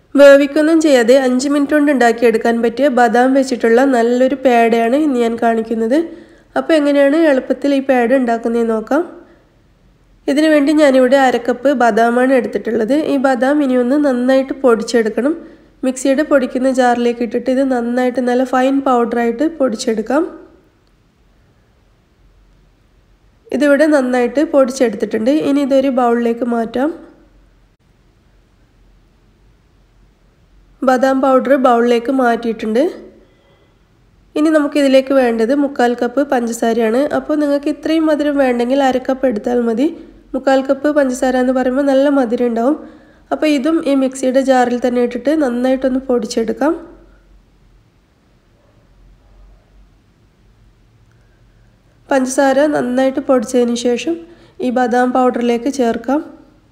വേവിക്കൊന്നും ചെയ്യാതെ അഞ്ച് മിനിറ്റ് കൊണ്ട് ഉണ്ടാക്കിയെടുക്കാൻ പറ്റിയ ബദാം വെച്ചിട്ടുള്ള നല്ലൊരു പേടയാണ് ഇന്ന് ഞാൻ കാണിക്കുന്നത് അപ്പോൾ എങ്ങനെയാണ് എളുപ്പത്തിൽ ഈ പേട ഉണ്ടാക്കുന്നതെന്ന് നോക്കാം ഇതിനു വേണ്ടി ഞാനിവിടെ അരക്കപ്പ് ബദാമാണ് എടുത്തിട്ടുള്ളത് ഈ ബദാം ഇനി ഒന്ന് നന്നായിട്ട് പൊടിച്ചെടുക്കണം മിക്സിയുടെ പൊടിക്കുന്ന ജാറിലേക്ക് ഇട്ടിട്ട് ഇത് നന്നായിട്ട് നല്ല ഫൈൻ പൗഡറായിട്ട് പൊടിച്ചെടുക്കാം ഇതിവിടെ നന്നായിട്ട് പൊടിച്ചെടുത്തിട്ടുണ്ട് ഇനി ഇതൊരു ബൗളിലേക്ക് മാറ്റാം ബദാം പൗഡർ ബൗളിലേക്ക് മാറ്റിയിട്ടുണ്ട് ഇനി നമുക്കിതിലേക്ക് വേണ്ടത് മുക്കാൽ കപ്പ് പഞ്ചസാരയാണ് അപ്പോൾ നിങ്ങൾക്ക് ഇത്രയും മധുരം വേണ്ടെങ്കിൽ അര കപ്പ് എടുത്താൽ മതി മുക്കാൽ കപ്പ് പഞ്ചസാര എന്ന് പറയുമ്പോൾ നല്ല മധുരം ഉണ്ടാവും അപ്പോൾ ഇതും ഈ മിക്സിയുടെ ജാറിൽ തന്നെ ഇട്ടിട്ട് നന്നായിട്ടൊന്ന് പൊടിച്ചെടുക്കാം പഞ്ചസാര നന്നായിട്ട് പൊടിച്ചതിന് ശേഷം ഈ ബദാം പൗഡറിലേക്ക് ചേർക്കാം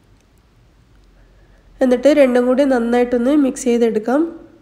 എന്നിട്ട് രണ്ടും കൂടി നന്നായിട്ടൊന്ന് മിക്സ് ചെയ്തെടുക്കാം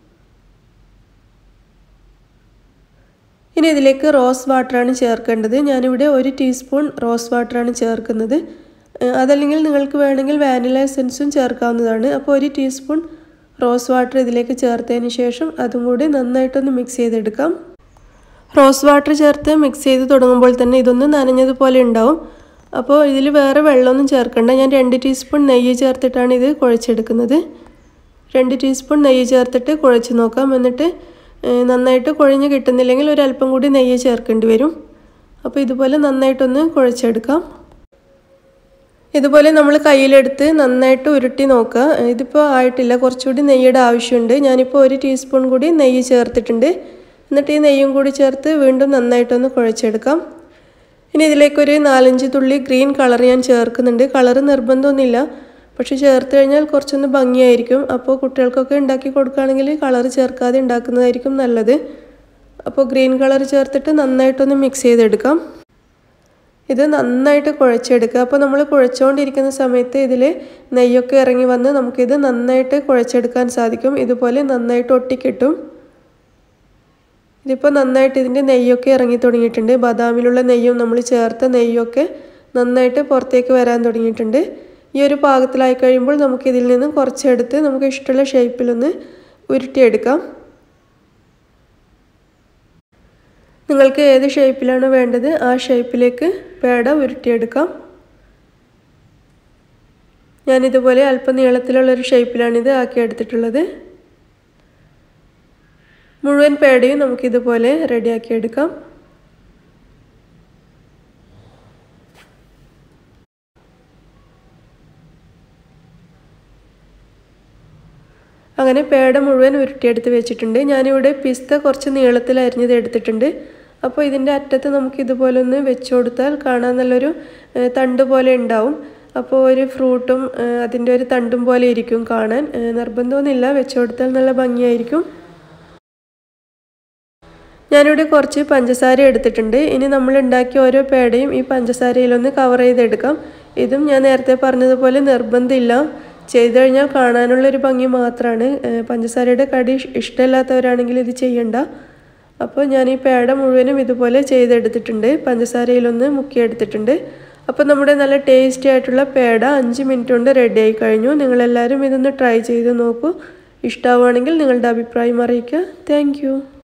ഇനി ഇതിലേക്ക് റോസ് വാട്ടറാണ് ചേർക്കേണ്ടത് ഞാനിവിടെ ഒരു ടീസ്പൂൺ റോസ് വാട്ടറാണ് ചേർക്കുന്നത് അതല്ലെങ്കിൽ നിങ്ങൾക്ക് വേണമെങ്കിൽ വാനില എസൻസും ചേർക്കാവുന്നതാണ് അപ്പോൾ ഒരു ടീസ്പൂൺ റോസ് വാട്ടർ ഇതിലേക്ക് ചേർത്തതിന് ശേഷം അതും കൂടി നന്നായിട്ടൊന്ന് മിക്സ് ചെയ്തെടുക്കാം റോസ് വാട്ടർ ചേർത്ത് മിക്സ് ചെയ്ത് തുടങ്ങുമ്പോൾ തന്നെ ഇതൊന്ന് നനഞ്ഞതുപോലെ ഉണ്ടാവും അപ്പോൾ ഇതിൽ വേറെ വെള്ളമൊന്നും ചേർക്കണ്ട ഞാൻ രണ്ട് ടീസ്പൂൺ നെയ്യ് ചേർത്തിട്ടാണ് ഇത് കുഴച്ചെടുക്കുന്നത് രണ്ട് ടീസ്പൂൺ നെയ്യ് ചേർത്തിട്ട് കുഴച്ച് നോക്കാം എന്നിട്ട് നന്നായിട്ട് കുഴഞ്ഞ് കിട്ടുന്നില്ലെങ്കിൽ ഒരല്പം കൂടി നെയ്യ് ചേർക്കേണ്ടി വരും അപ്പോൾ ഇതുപോലെ നന്നായിട്ടൊന്ന് കുഴച്ചെടുക്കാം ഇതുപോലെ നമ്മൾ കയ്യിലെടുത്ത് നന്നായിട്ട് ഉരുട്ടി നോക്കുക ഇതിപ്പോൾ ആയിട്ടില്ല കുറച്ചുകൂടി നെയ്യുടെ ആവശ്യമുണ്ട് ഞാനിപ്പോൾ ഒരു ടീസ്പൂൺ കൂടി നെയ്യ് ചേർത്തിട്ടുണ്ട് എന്നിട്ട് ഈ നെയ്യും കൂടി ചേർത്ത് വീണ്ടും നന്നായിട്ടൊന്ന് കുഴച്ചെടുക്കാം ഇനി ഇതിലേക്കൊരു നാലഞ്ച് തുള്ളി ഗ്രീൻ കളർ ഞാൻ ചേർക്കുന്നുണ്ട് കളർ നിർബന്ധമൊന്നുമില്ല പക്ഷെ ചേർത്ത് കഴിഞ്ഞാൽ കുറച്ചൊന്ന് ഭംഗിയായിരിക്കും അപ്പോൾ കുട്ടികൾക്കൊക്കെ ഉണ്ടാക്കി കൊടുക്കുകയാണെങ്കിൽ കളർ ചേർക്കാതെ ഉണ്ടാക്കുന്നതായിരിക്കും നല്ലത് അപ്പോൾ ഗ്രീൻ കളർ ചേർത്തിട്ട് നന്നായിട്ടൊന്ന് മിക്സ് ചെയ്തെടുക്കാം ഇത് നന്നായിട്ട് കുഴച്ചെടുക്കുക അപ്പോൾ നമ്മൾ കുഴച്ചുകൊണ്ടിരിക്കുന്ന സമയത്ത് ഇതിൽ നെയ്യൊക്കെ ഇറങ്ങി വന്ന് നമുക്കിത് നന്നായിട്ട് കുഴച്ചെടുക്കാൻ സാധിക്കും ഇതുപോലെ നന്നായിട്ട് ഒട്ടിക്കിട്ടും ഇതിപ്പോൾ നന്നായിട്ട് ഇതിൻ്റെ നെയ്യൊക്കെ ഇറങ്ങി തുടങ്ങിയിട്ടുണ്ട് ബദാമിലുള്ള നെയ്യും നമ്മൾ ചേർത്ത നെയ്യൊക്കെ നന്നായിട്ട് പുറത്തേക്ക് വരാൻ തുടങ്ങിയിട്ടുണ്ട് ഈ ഒരു പാകത്തിലായി കഴിയുമ്പോൾ നമുക്ക് ഇതിൽ നിന്നും കുറച്ചെടുത്ത് നമുക്ക് ഇഷ്ടമുള്ള ഷേപ്പിലൊന്ന് ഉരുട്ടിയെടുക്കാം നിങ്ങൾക്ക് ഏത് ഷേപ്പിലാണോ വേണ്ടത് ആ ഷേപ്പിലേക്ക് പേട ഉരുട്ടിയെടുക്കാം ഞാനിതുപോലെ അല്പം നീളത്തിലുള്ളൊരു ഷേപ്പിലാണിത് ആക്കിയെടുത്തിട്ടുള്ളത് മുഴുവൻ പേടയും നമുക്കിതുപോലെ റെഡിയാക്കിയെടുക്കാം അങ്ങനെ പേട മുഴുവൻ ഉരുട്ടിയെടുത്ത് വെച്ചിട്ടുണ്ട് ഞാനിവിടെ പിസ്ത കുറച്ച് നീളത്തിൽ അരിഞ്ഞത് എടുത്തിട്ടുണ്ട് അപ്പോൾ ഇതിൻ്റെ അറ്റത്ത് നമുക്ക് ഇതുപോലെ ഒന്ന് വെച്ച് കൊടുത്താൽ കാണാൻ നല്ലൊരു തണ്ട് പോലെ ഉണ്ടാവും അപ്പോൾ ഒരു ഫ്രൂട്ടും അതിൻ്റെ ഒരു തണ്ടും പോലെ ഇരിക്കും കാണാൻ നിർബന്ധമൊന്നുമില്ല വെച്ച് കൊടുത്താൽ നല്ല ഭംഗിയായിരിക്കും ഞാനിവിടെ കുറച്ച് പഞ്ചസാര എടുത്തിട്ടുണ്ട് ഇനി നമ്മൾ ഉണ്ടാക്കിയ ഓരോ പേടയും ഈ പഞ്ചസാരയിലൊന്ന് കവർ ചെയ്തെടുക്കാം ഇതും ഞാൻ നേരത്തെ പറഞ്ഞതുപോലെ നിർബന്ധമില്ല ചെയ്തു കഴിഞ്ഞാൽ കാണാനുള്ളൊരു ഭംഗി മാത്രമാണ് പഞ്ചസാരയുടെ കടി ഇഷ്ടമില്ലാത്തവരാണെങ്കിൽ ഇത് ചെയ്യണ്ട അപ്പോൾ ഞാൻ ഈ പേട മുഴുവനും ഇതുപോലെ ചെയ്തെടുത്തിട്ടുണ്ട് പഞ്ചസാരയിലൊന്ന് മുക്കിയെടുത്തിട്ടുണ്ട് അപ്പോൾ നമ്മുടെ നല്ല ടേസ്റ്റി ആയിട്ടുള്ള പേട അഞ്ച് മിനിറ്റ് കൊണ്ട് റെഡി ആയി കഴിഞ്ഞു നിങ്ങളെല്ലാവരും ഇതൊന്ന് ട്രൈ ചെയ്ത് നോക്കൂ ഇഷ്ടമാവുകയാണെങ്കിൽ നിങ്ങളുടെ അഭിപ്രായം അറിയിക്കുക താങ്ക്